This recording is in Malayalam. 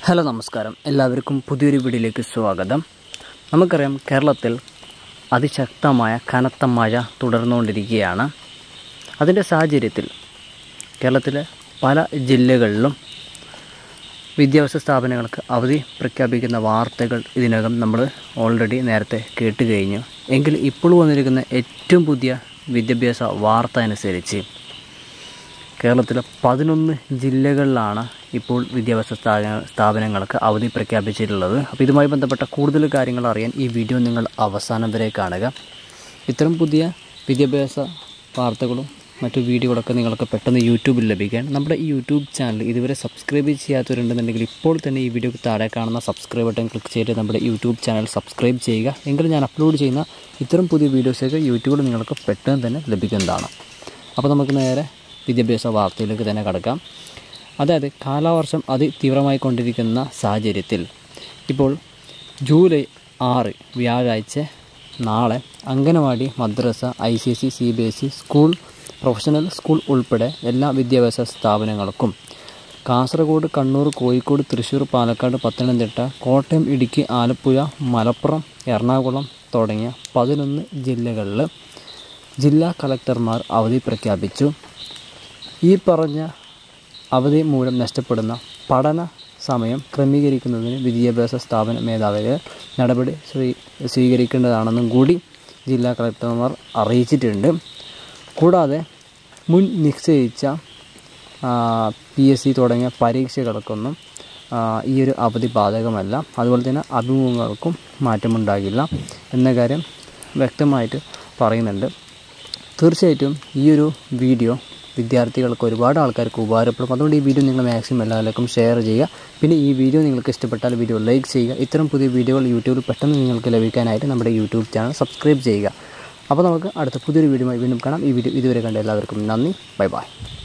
ഹലോ നമസ്കാരം എല്ലാവർക്കും പുതിയൊരു വീഡിയോയിലേക്ക് സ്വാഗതം നമുക്കറിയാം കേരളത്തിൽ അതിശക്തമായ കനത്ത മഴ തുടർന്നുകൊണ്ടിരിക്കുകയാണ് അതിൻ്റെ സാഹചര്യത്തിൽ കേരളത്തിലെ പല ജില്ലകളിലും വിദ്യാഭ്യാസ സ്ഥാപനങ്ങൾക്ക് അവധി പ്രഖ്യാപിക്കുന്ന വാർത്തകൾ ഇതിനകം നമ്മൾ ഓൾറെഡി നേരത്തെ കേട്ട് കഴിഞ്ഞു എങ്കിൽ ഇപ്പോൾ വന്നിരിക്കുന്ന ഏറ്റവും പുതിയ വിദ്യാഭ്യാസ വാർത്ത അനുസരിച്ച് കേരളത്തിലെ പതിനൊന്ന് ജില്ലകളിലാണ് ഇപ്പോൾ വിദ്യാഭ്യാസ സ്ഥാപന സ്ഥാപനങ്ങൾക്ക് അവധി പ്രഖ്യാപിച്ചിട്ടുള്ളത് അപ്പോൾ ഇതുമായി ബന്ധപ്പെട്ട കൂടുതൽ കാര്യങ്ങൾ അറിയാൻ ഈ വീഡിയോ നിങ്ങൾ അവസാനം വരെ കാണുക ഇത്തരം പുതിയ വിദ്യാഭ്യാസ വാർത്തകളും മറ്റു വീഡിയോകളൊക്കെ നിങ്ങൾക്ക് പെട്ടെന്ന് യൂട്യൂബിൽ ലഭിക്കാൻ നമ്മുടെ ഈ യൂട്യൂബ് ചാനൽ ഇതുവരെ സബ്സ്ക്രൈബ് ചെയ്യാത്തവരുണ്ടെന്നുണ്ടെങ്കിൽ ഇപ്പോൾ തന്നെ ഈ വീഡിയോക്ക് താഴെ കാണുന്ന സബ്സ്ക്രൈബ് ബട്ടൺ ക്ലിക്ക് ചെയ്ത് നമ്മുടെ യൂട്യൂബ് ചാനൽ സബ്സ്ക്രൈബ് ചെയ്യുക എങ്കിൽ ഞാൻ അപ്ലോഡ് ചെയ്യുന്ന ഇത്തരം പുതിയ വീഡിയോസൊക്കെ യൂട്യൂബിൽ നിങ്ങൾക്ക് പെട്ടെന്ന് തന്നെ ലഭിക്കുന്നതാണ് അപ്പോൾ നമുക്ക് നേരെ വിദ്യാഭ്യാസ വാർത്തയിലേക്ക് തന്നെ കടക്കാം അതായത് കാലവർഷം അതിതീവ്രമായി കൊണ്ടിരിക്കുന്ന സാഹചര്യത്തിൽ ഇപ്പോൾ ജൂലൈ ആറ് വ്യാഴാഴ്ച നാളെ അംഗനവാടി മദ്രസ I C S C C B S E school professional school ഉൾപ്പെടെ എല്ലാ വിദ്യാഭ്യാസ സ്ഥാപനങ്ങൾക്കും കാസർഗോഡ് കണ്ണൂർ കോഴിക്കോട് തൃശ്ശൂർ പാലക്കാട് പത്തനംതിട്ട കോട്ടയം ഇടുക്കി ആലപ്പുഴ മലപ്പുറം എറണാകുളം തുടങ്ങിയ പതിനൊന്ന് ജില്ലകളിൽ ജില്ലാ കളക്ടർമാർ അവധി പ്രഖ്യാപിച്ചു ഈ പറഞ്ഞ അവധി മൂലം നഷ്ടപ്പെടുന്ന പഠന സമയം ക്രമീകരിക്കുന്നതിന് വിദ്യാഭ്യാസ സ്ഥാപന മേധാവികൾ നടപടി സ്വീ സ്വീകരിക്കേണ്ടതാണെന്നും കൂടി ജില്ലാ കളക്ടർമാർ അറിയിച്ചിട്ടുണ്ട് കൂടാതെ മുൻ നിശ്ചയിച്ച പി എസ് സി തുടങ്ങിയ പരീക്ഷകൾക്കൊന്നും ആ, ഈ ഒരു അവധി ബാധകമല്ല അതുപോലെ തന്നെ അഭിമുഖങ്ങൾക്കും മാറ്റമുണ്ടാകില്ല എന്ന കാര്യം വ്യക്തമായിട്ട് പറയുന്നുണ്ട് തീർച്ചയായിട്ടും ഈ ഒരു വീഡിയോ വിദ്യാർത്ഥികൾക്ക് ഒരുപാട് ആൾക്കാർക്ക് ഉപകാരപ്പെടും അതുകൊണ്ട് ഈ വീഡിയോ നിങ്ങൾ മാക്സിമം എല്ലാവർക്കും ഷെയർ ചെയ്യുക പിന്നെ ഈ വീഡിയോ നിങ്ങൾക്ക് ഇഷ്ടപ്പെട്ടാൽ വീഡിയോ ലൈക്ക് ചെയ്യുക ഇത്തരം പുതിയ വീഡിയോകൾ യൂട്യൂബിൽ പെട്ടെന്ന് നിങ്ങൾക്ക് ലഭിക്കാനായിട്ട് നമ്മുടെ യൂട്യൂബ് ചാനൽ സബ്സ്ക്രൈബ് ചെയ്യുക അപ്പോൾ നമുക്ക് അടുത്ത പുതിയൊരു വീഡിയോ വീണ്ടും കാണാം ഈ വീഡിയോ ഇതുവരെ കണ്ട എല്ലാവർക്കും നന്ദി ബൈ ബൈ